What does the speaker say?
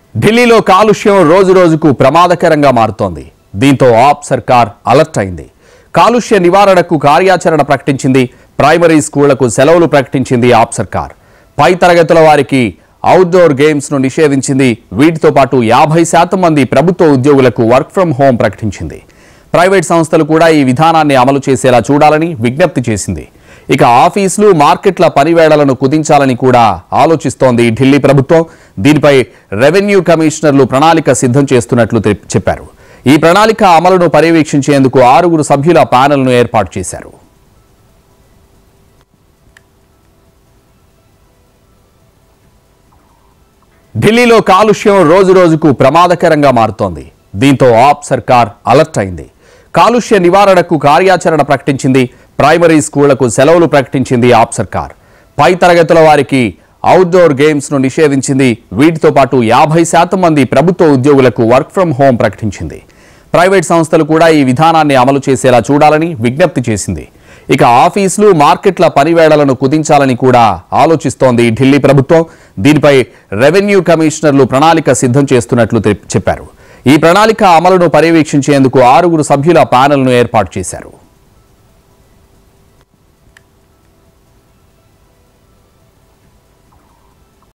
ఢిల్లీలో కాలుష్యం రోజు రోజుకు ప్రమాదకరంగా మారుతోంది దీంతో ఆప్ సర్కార్ అలర్ట్ అయింది కాలుష్య నివారణకు కార్యాచరణ ప్రకటించింది ప్రైమరీ స్కూళ్లకు సెలవులు ప్రకటించింది ఆప్ సర్కార్ పై తరగతుల వారికి అవుట్డోర్ గేమ్స్ ను నిషేధించింది వీటితో పాటు యాభై శాతం మంది ప్రభుత్వ ఉద్యోగులకు వర్క్ ఫ్రం హోం ప్రకటించింది ప్రైవేట్ సంస్థలు కూడా ఈ విధానాన్ని అమలు చేసేలా చూడాలని విజ్ఞప్తి చేసింది ఇక ఆఫీసులు మార్కెట్ల పనివేళలను కుదించాలని కూడా ఆలోచిస్తోంది ఢిల్లీ ప్రభుత్వం దీనిపై రెవెన్యూ కమిషనర్లు ప్రణాళిక సిద్ధం చేస్తున్నట్లు తె- చెప్పారు ఈ ప్రణాళిక అమలును పర్యవేక్షించేందుకు ఆరుగురు సభ్యుల ప్యానెల్ను ఏర్పాటు చేశారు ఢిల్లీలో కాలుష్యం రోజు రోజుకు ప్రమాదకరంగా మారుతోంది దీంతో ఆప్ సర్కార్ అలర్ట్ అయింది కాలుష్య నివారణకు కార్యాచరణ ప్రకటించింది ప్రైమరీ స్కూళ్లకు సెలవులు ప్రకటించింది ఆప్ సర్కార్ పై తరగతుల వారికి అవుట్డోర్ గేమ్స్ ను నిషేధించింది వీటితో పాటు యాభై శాతం మంది ప్రభుత్వ ఉద్యోగులకు వర్క్ ఫ్రం హోం ప్రకటించింది ప్రైవేట్ సంస్థలు కూడా ఈ విధానాన్ని అమలు చేసేలా చూడాలని విజ్ఞప్తి చేసింది ఇక ఆఫీసులు మార్కెట్ల పనివేళలను కుదించాలని కూడా ఆలోచిస్తోంది ఢిల్లీ ప్రభుత్వం దీనిపై రెవెన్యూ కమిషనర్లు ప్రణాళిక సిద్ధం చేస్తున్నట్లు తె- చెప్పారు ఈ ప్రణాళిక అమలును పర్యవేక్షించేందుకు ఆరుగురు సభ్యుల ప్యానెల్ను ఏర్పాటు చేశారు